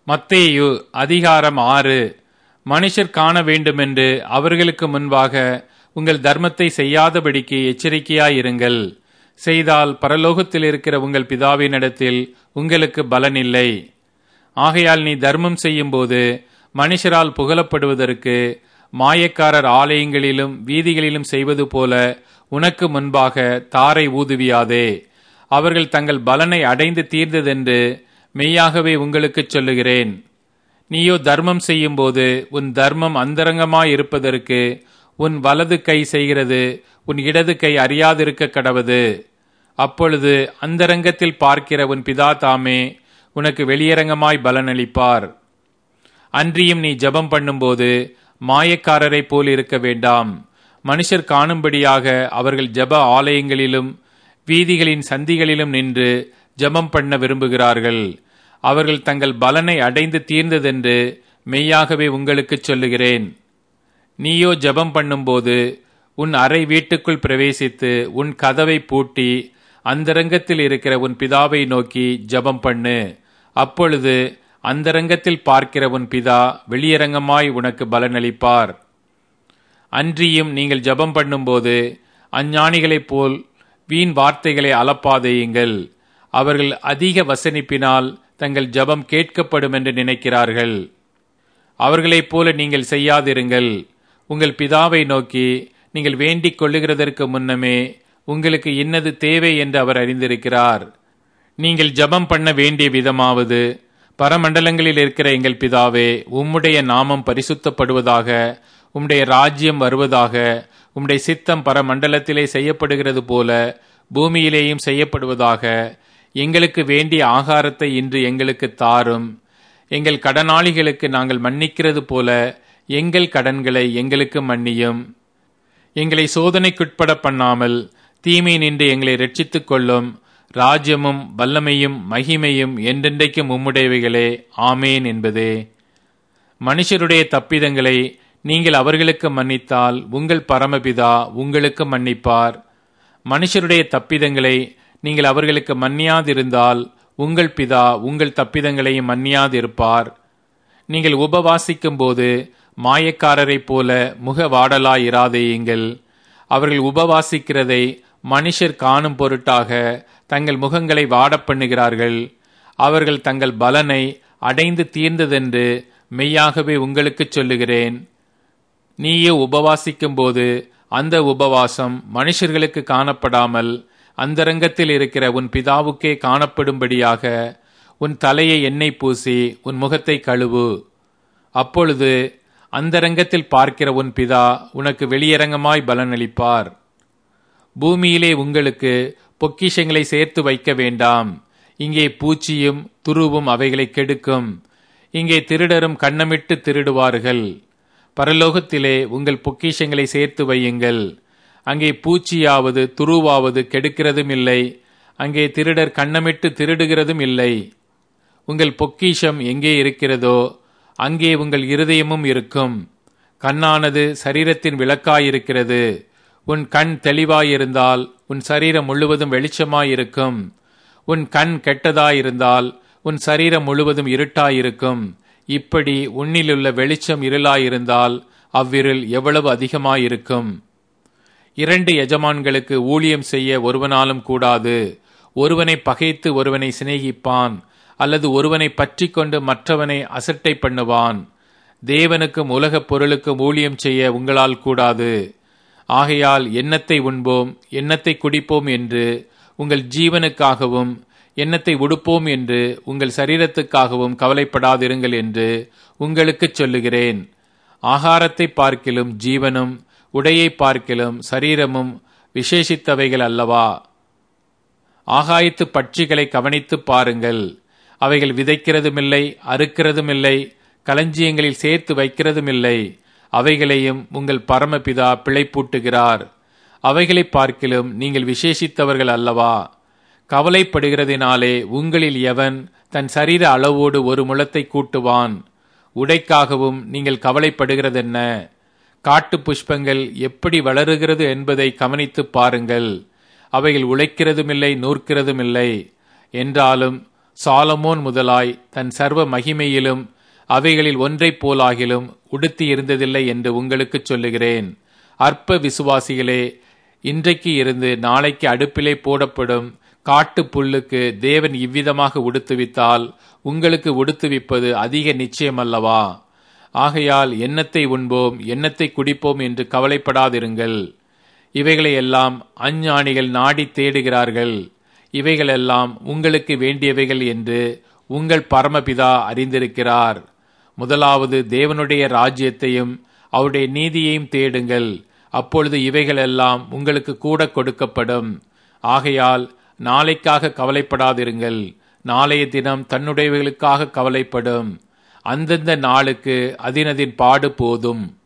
மத்தேயு அதிகாரம் ஆறு மனுஷர் காண வேண்டுமென்று அவர்களுக்கு முன்பாக உங்கள் தர்மத்தை செய்யாதபடிக்கு எச்சரிக்கையாயிருங்கள் செய்தால் பரலோகத்தில் இருக்கிற உங்கள் பிதாவினிடத்தில் உங்களுக்கு பலன் இல்லை ஆகையால் நீ தர்மம் செய்யும்போது மனுஷரால் புகழப்படுவதற்கு மாயக்காரர் ஆலயங்களிலும் வீதிகளிலும் செய்வது போல உனக்கு முன்பாக தாரை ஊதுவியாதே அவர்கள் தங்கள் பலனை அடைந்து தீர்ந்ததென்று மெய்யாகவே உங்களுக்குச் சொல்லுகிறேன் நீயோ தர்மம் செய்யும்போது உன் தர்மம் அந்தரங்கமாய் இருப்பதற்கு உன் வலது கை செய்கிறது உன் இடது கை அறியாதிருக்க கடவது அப்பொழுது அந்தரங்கத்தில் பார்க்கிற உன் பிதா தாமே உனக்கு வெளியரங்கமாய் பலனளிப்பார் அன்றியும் நீ ஜெபம் பண்ணும்போது மாயக்காரரைப் போல் இருக்க வேண்டாம் மனுஷர் காணும்படியாக அவர்கள் ஜெப ஆலயங்களிலும் வீதிகளின் சந்திகளிலும் நின்று ஜெபம் பண்ண விரும்புகிறார்கள் அவர்கள் தங்கள் பலனை அடைந்து தீர்ந்ததென்று மெய்யாகவே உங்களுக்குச் சொல்லுகிறேன் நீயோ ஜெபம் பண்ணும்போது உன் அறை வீட்டுக்குள் பிரவேசித்து உன் கதவை பூட்டி அந்தரங்கத்தில் இருக்கிற உன் பிதாவை நோக்கி ஜெபம் பண்ணு அப்பொழுது அந்தரங்கத்தில் பார்க்கிற உன் பிதா வெளியரங்கமாய் உனக்கு பலனளிப்பார் அன்றியும் நீங்கள் ஜெபம் பண்ணும்போது அஞ்ஞானிகளைப் போல் வீண் வார்த்தைகளை அளப்பாதேயுங்கள் அவர்கள் அதிக வசனிப்பினால் தங்கள் ஜெபம் கேட்கப்படும் என்று நினைக்கிறார்கள் அவர்களைப் போல நீங்கள் செய்யாதிருங்கள் உங்கள் பிதாவை நோக்கி நீங்கள் வேண்டிக் கொள்ளுகிறதற்கு முன்னமே உங்களுக்கு இன்னது தேவை என்று அவர் அறிந்திருக்கிறார் நீங்கள் ஜெபம் பண்ண வேண்டிய விதமாவது பரமண்டலங்களில் இருக்கிற எங்கள் பிதாவே உம்முடைய நாமம் பரிசுத்தப்படுவதாக உம்முடைய ராஜ்யம் வருவதாக உம்முடைய சித்தம் பரமண்டலத்திலே செய்யப்படுகிறது போல பூமியிலேயும் செய்யப்படுவதாக எங்களுக்கு வேண்டிய ஆகாரத்தை இன்று எங்களுக்கு தாரும் எங்கள் கடனாளிகளுக்கு நாங்கள் மன்னிக்கிறது போல எங்கள் கடன்களை எங்களுக்கு மன்னியும் எங்களை சோதனைக்குட்பட பண்ணாமல் தீமை நின்று எங்களை ரட்சித்துக் கொள்ளும் ராஜ்யமும் வல்லமையும் மகிமையும் என்றென்றைக்கும் உம்முடையவைகளே ஆமேன் என்பதே மனுஷருடைய தப்பிதங்களை நீங்கள் அவர்களுக்கு மன்னித்தால் உங்கள் பரமபிதா உங்களுக்கு மன்னிப்பார் மனுஷருடைய தப்பிதங்களை நீங்கள் அவர்களுக்கு மன்னியாதிருந்தால் உங்கள் பிதா உங்கள் தப்பிதங்களையும் மன்னியாதிருப்பார் நீங்கள் உபவாசிக்கும் போது மாயக்காரரைப் போல முக வாடலாயிராதேயுங்கள் அவர்கள் உபவாசிக்கிறதை மனுஷர் காணும் பொருட்டாக தங்கள் முகங்களை வாடப் பண்ணுகிறார்கள் அவர்கள் தங்கள் பலனை அடைந்து தீர்ந்ததென்று மெய்யாகவே உங்களுக்குச் சொல்லுகிறேன் நீயே உபவாசிக்கும் போது அந்த உபவாசம் மனுஷர்களுக்கு காணப்படாமல் அந்தரங்கத்தில் இருக்கிற உன் பிதாவுக்கே காணப்படும்படியாக உன் தலையை எண்ணெய் பூசி உன் முகத்தை கழுவு அப்பொழுது அந்தரங்கத்தில் பார்க்கிற உன் பிதா உனக்கு வெளியரங்கமாய் பலனளிப்பார் பூமியிலே உங்களுக்கு பொக்கிஷங்களை சேர்த்து வைக்க வேண்டாம் இங்கே பூச்சியும் துருவும் அவைகளை கெடுக்கும் இங்கே திருடரும் கண்ணமிட்டு திருடுவார்கள் பரலோகத்திலே உங்கள் பொக்கிஷங்களை சேர்த்து வையுங்கள் அங்கே பூச்சியாவது துருவாவது கெடுக்கிறதும் இல்லை அங்கே திருடர் கண்ணமிட்டு திருடுகிறதும் இல்லை உங்கள் பொக்கிஷம் எங்கே இருக்கிறதோ அங்கே உங்கள் இருதயமும் இருக்கும் கண்ணானது சரீரத்தின் விளக்காயிருக்கிறது உன் கண் தெளிவாயிருந்தால் உன் சரீரம் முழுவதும் வெளிச்சமாயிருக்கும் உன் கண் கெட்டதாயிருந்தால் உன் சரீரம் முழுவதும் இருட்டாயிருக்கும் இப்படி உன்னிலுள்ள வெளிச்சம் இருளாயிருந்தால் அவ்விருள் எவ்வளவு அதிகமாயிருக்கும் இரண்டு எஜமான்களுக்கு ஊழியம் செய்ய ஒருவனாலும் கூடாது ஒருவனை பகைத்து ஒருவனை சிநேகிப்பான் அல்லது ஒருவனை பற்றி கொண்டு மற்றவனை அசட்டை பண்ணுவான் தேவனுக்கும் உலகப் பொருளுக்கும் ஊழியம் செய்ய உங்களால் கூடாது ஆகையால் எண்ணத்தை உண்போம் எண்ணத்தை குடிப்போம் என்று உங்கள் ஜீவனுக்காகவும் எண்ணத்தை உடுப்போம் என்று உங்கள் சரீரத்துக்காகவும் கவலைப்படாதிருங்கள் என்று உங்களுக்குச் சொல்லுகிறேன் ஆகாரத்தை பார்க்கிலும் ஜீவனும் உடையை பார்க்கிலும் சரீரமும் விசேஷித்தவைகள் அல்லவா ஆகாயத்து பட்சிகளை கவனித்துப் பாருங்கள் அவைகள் விதைக்கிறதுமில்லை அறுக்கிறதுமில்லை களஞ்சியங்களில் சேர்த்து வைக்கிறதுமில்லை அவைகளையும் உங்கள் பரமபிதா பிழைப்பூட்டுகிறார் அவைகளை பார்க்கிலும் நீங்கள் விசேஷித்தவர்கள் அல்லவா கவலைப்படுகிறதினாலே உங்களில் எவன் தன் சரீர அளவோடு ஒரு முளத்தை கூட்டுவான் உடைக்காகவும் நீங்கள் கவலைப்படுகிறதென்ன காட்டு புஷ்பங்கள் எப்படி வளருகிறது என்பதை கவனித்துப் பாருங்கள் அவைகள் உழைக்கிறதுமில்லை நூற்கிறதுமில்லை என்றாலும் சாலமோன் முதலாய் தன் சர்வ மகிமையிலும் அவைகளில் ஒன்றைப் போலாகிலும் உடுத்தி இருந்ததில்லை என்று உங்களுக்கு சொல்லுகிறேன் அற்ப விசுவாசிகளே இன்றைக்கு இருந்து நாளைக்கு அடுப்பிலே போடப்படும் காட்டு புல்லுக்கு தேவன் இவ்விதமாக உடுத்துவித்தால் உங்களுக்கு உடுத்துவிப்பது அதிக நிச்சயமல்லவா ஆகையால் எண்ணத்தை உண்போம் எண்ணத்தை குடிப்போம் என்று கவலைப்படாதிருங்கள் இவைகளை எல்லாம் அஞ்ஞானிகள் நாடி தேடுகிறார்கள் இவைகளெல்லாம் உங்களுக்கு வேண்டியவைகள் என்று உங்கள் பரமபிதா அறிந்திருக்கிறார் முதலாவது தேவனுடைய ராஜ்யத்தையும் அவருடைய நீதியையும் தேடுங்கள் அப்பொழுது இவைகளெல்லாம் உங்களுக்கு கூட கொடுக்கப்படும் ஆகையால் நாளைக்காக கவலைப்படாதிருங்கள் நாளைய தினம் தன்னுடையவைகளுக்காக கவலைப்படும் அந்தந்த நாளுக்கு அதினதின் பாடு போதும்